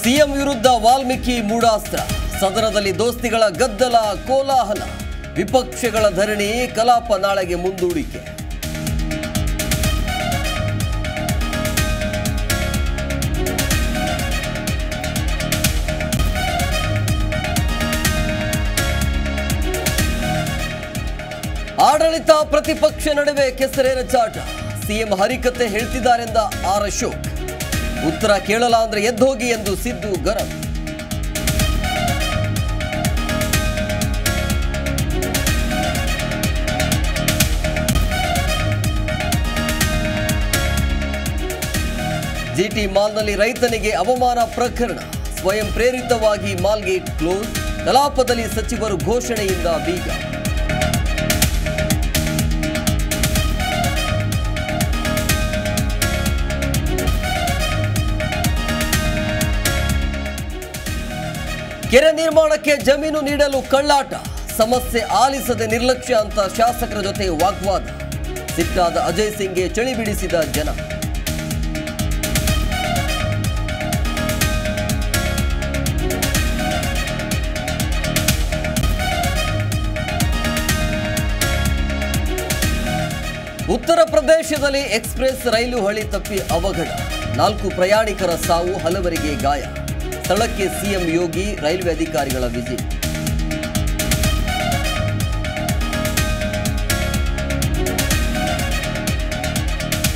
CM ವಿರುದ್ಧ ವಾಲ್ಮೀಕಿ ಮೂಢಾಸ್ತ್ರ ಸದನದಲ್ಲಿ ದೋಸ್ತಿಗಳ ಗದ್ದಲ ಕೋಲಾಹಲ ವಿಪಕ್ಷಗಳ ಧರಣಿ ಕಲಾಪ ನಾಳೆಗೆ ಮುಂದೂಡಿಕೆ ಆಡಳಿತ ಪ್ರತಿಪಕ್ಷ ನಡುವೆ ಕೆಸರೇನ ಚಾಟ ಸಿಎಂ ಹರಿಕತೆ ಹೇಳ್ತಿದ್ದಾರೆಂದ ಆರ್ ಅಶೋಕ್ ಉತ್ತರ ಕೇಳಲ್ಲ ಅಂದ್ರೆ ಎದ್ದೋಗಿ ಎಂದು ಸಿದ್ದು ಗರಂ ಜಿಟಿ ಮಾಲ್ನಲ್ಲಿ ರೈತನಿಗೆ ಅವಮಾನ ಪ್ರಕರಣ ಸ್ವಯಂ ಪ್ರೇರಿತವಾಗಿ ಮಾಲ್ಗೇಟ್ ಕ್ಲೋಸ್ ಕಲಾಪದಲ್ಲಿ ಸಚಿವರು ಘೋಷಣೆಯಿಂದ ಬೀಗ ಕೆರೆ ನಿರ್ಮಾಣಕ್ಕೆ ಜಮೀನು ನೀಡಲು ಕಳ್ಳಾಟ ಸಮಸ್ಯೆ ಆಲಿಸದೆ ನಿರ್ಲಕ್ಷ್ಯ ಅಂತ ಶಾಸಕರ ಜೊತೆ ವಾಗ್ವಾದ ಸಿಟ್ಟಾದ ಅಜಯ್ ಸಿಂಗ್ಗೆ ಚಳಿ ಬಿಡಿಸಿದ ಜನ ಉತ್ತರ ಪ್ರದೇಶದಲ್ಲಿ ಎಕ್ಸ್ಪ್ರೆಸ್ ರೈಲು ಹಳಿ ತಪ್ಪಿ ಅವಘಡ ನಾಲ್ಕು ಪ್ರಯಾಣಿಕರ ಸಾವು ಹಲವರಿಗೆ ಗಾಯ ಸ್ಥಳಕ್ಕೆ ಸಿಎಂ ಯೋಗಿ ರೈಲ್ವೆ ಅಧಿಕಾರಿಗಳ ವಿಸಿಟ್